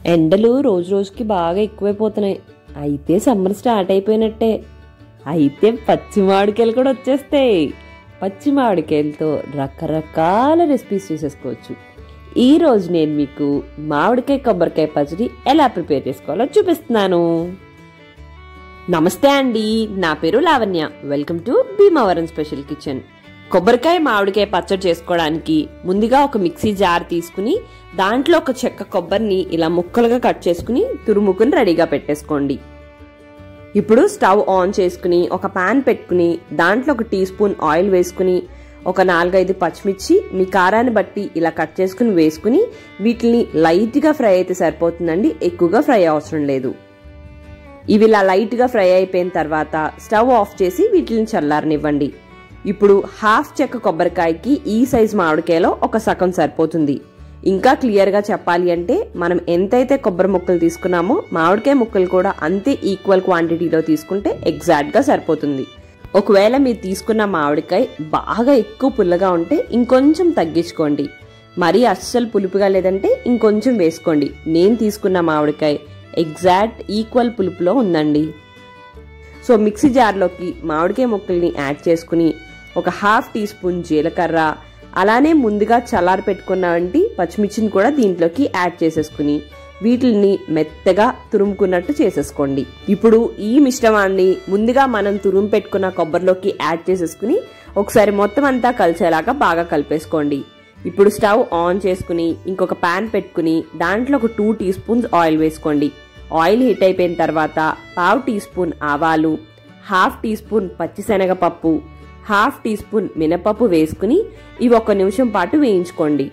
ఎండలు రోజు రోజుకి బాగా ఎక్కువైపోతున్నాయి అయితే సమ్మర్ స్టార్ట్ అయిపోయినట్టే అయితే పచ్చి మామిడికాయలు కూడా వచ్చేస్తాయి పచ్చి మామిడికాయలతో రకరకాల రెసిపీస్ చేసేసుకోవచ్చు ఈ రోజు నేను మీకు మామిడికాయ కొబ్బరికాయ పచ్చడి ఎలా ప్రిపేర్ చేసుకోవాలో చూపిస్తున్నాను నమస్తే అండి నా పేరు Lavanya welcome to Bhimavaram special kitchen కొబ్బరికాయ మామిడికాయ పచ్చడి చేసుకోవడానికి ముందుగా ఒక మిక్సీ జార్ తీసుకుని దాంట్లో ఒక చెక్క కొబ్బరిని ఇలా ముక్కలుగా కట్ చేసుకుని తురుముకుని రెడీగా పెట్టేసుకోండి ఇప్పుడు స్టవ్ ఆన్ చేసుకుని ఒక పాన్ పెట్టుకుని దాంట్లో ఒక టీ స్పూన్ ఆయిల్ వేసుకుని ఒక నాలుగైదు పచ్చిమిర్చి మీ కారాన్ని బట్టి ఇలా కట్ చేసుకుని వేసుకుని వీటిని లైట్గా ఫ్రై అయితే సరిపోతుందండి ఎక్కువగా ఫ్రై అవసరం లేదు ఇవి ఇలా లైట్గా ఫ్రై అయిపోయిన తర్వాత స్టవ్ ఆఫ్ చేసి వీటిని చల్లారనివ్వండి ఇప్పుడు హాఫ్ చెక్క కొబ్బరికాయకి ఈ సైజ్ మామిడికాయలో ఒక సగం సరిపోతుంది ఇంకా క్లియర్గా చెప్పాలి అంటే మనం ఎంతైతే కొబ్బరి ముక్కలు తీసుకున్నామో మామిడికాయ ముక్కలు కూడా అంతే ఈక్వల్ క్వాంటిటీలో తీసుకుంటే ఎగ్జాక్ట్గా సరిపోతుంది ఒకవేళ మీరు తీసుకున్న మామిడికాయ బాగా ఎక్కువ పుల్లగా ఉంటే ఇంకొంచెం తగ్గించుకోండి మరీ అస్సలు పులుపుగా లేదంటే ఇంకొంచెం వేసుకోండి నేను తీసుకున్న మామిడికాయ ఎగ్జాక్ట్ ఈక్వల్ పులుపులో ఉందండి సో మిక్సీ జార్లోకి మామిడికాయ ముక్కల్ని యాడ్ చేసుకుని ఒక హాఫ్ టీ స్పూన్ జీలకర్ర అలానే ముందుగా చల్లారి పెట్టుకున్న వంటి పచ్చిమిర్చిని కూడా దీంట్లోకి యాడ్ చేసేసుకుని వీటిని మెత్తగా తురుముకున్నట్టు చేసేసుకోండి ఇప్పుడు ఈ మిశ్రమాన్ని ముందుగా మనం తురుము పెట్టుకున్న కొబ్బరిలోకి యాడ్ చేసేసుకుని ఒకసారి మొత్తం అంతా కలిసేలాగా బాగా కలిపేసుకోండి ఇప్పుడు స్టవ్ ఆన్ చేసుకుని ఇంకొక ప్యాన్ పెట్టుకుని దాంట్లో ఒక టూ టీ స్పూన్స్ ఆయిల్ వేసుకోండి ఆయిల్ హీట్ అయిపోయిన తర్వాత పావు టీ స్పూన్ ఆవాలు హాఫ్ టీ స్పూన్ పచ్చిశనగపప్పు హాఫ్ టీ స్పూన్ మినపప్పు వేసుకుని ఇవి ఒక నిమిషం పాటు వేయించుకోండి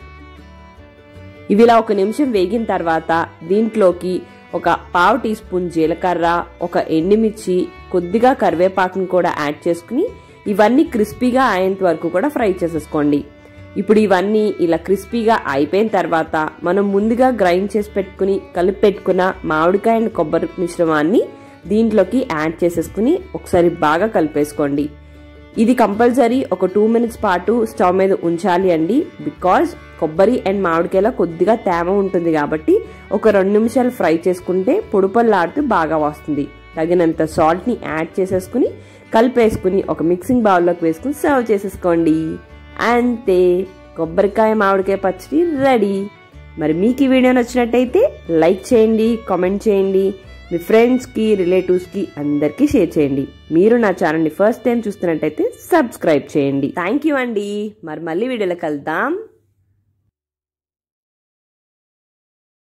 ఇవి ఇలా ఒక నిమిషం వేగిన తర్వాత దీంట్లోకి ఒక పావు టీ స్పూన్ జీలకర్ర ఒక ఎండుమిర్చి కొద్దిగా కరివేపాకును కూడా యాడ్ చేసుకుని ఇవన్నీ క్రిస్పీగా అయ్యేంత వరకు కూడా ఫ్రై చేసేసుకోండి ఇప్పుడు ఇవన్నీ ఇలా క్రిస్పీగా అయిపోయిన తర్వాత మనం ముందుగా గ్రైండ్ చేసి పెట్టుకుని కలిపి పెట్టుకున్న మామిడికాయ అండ్ కొబ్బరి మిశ్రమాన్ని దీంట్లోకి యాడ్ చేసేసుకుని ఒకసారి బాగా కలిపేసుకోండి ఇది కంపల్సరీ ఒక టూ మినిట్స్ పాటు స్టవ్ మీద ఉంచాలి అండి బికాజ్ కొబ్బరి అండ్ మామిడికాయలో కొద్దిగా తేమ ఉంటుంది కాబట్టి ఒక రెండు నిమిషాలు ఫ్రై చేసుకుంటే పొడుపల్లాడుతూ బాగా వస్తుంది తగినంత సాల్ట్ని యాడ్ చేసేసుకుని కలిపేసుకుని ఒక మిక్సింగ్ బౌల్లోకి వేసుకుని సర్వ్ చేసేసుకోండి అంతే కొబ్బరికాయ మామిడికాయ పచ్చడి రెడీ మరి మీకు ఈ వీడియో నచ్చినట్టయితే లైక్ చేయండి కామెంట్ చేయండి మీ ఫ్రెండ్స్కి రిలేటివ్స్కి అందరికీ షేర్ చేయండి మీరు నా ఛానల్ని ఫస్ట్ టైం చూస్తున్నట్టయితే సబ్స్క్రైబ్ చేయండి థ్యాంక్ యూ అండి మరి మళ్ళీ వీడియోలో కలుద్దాం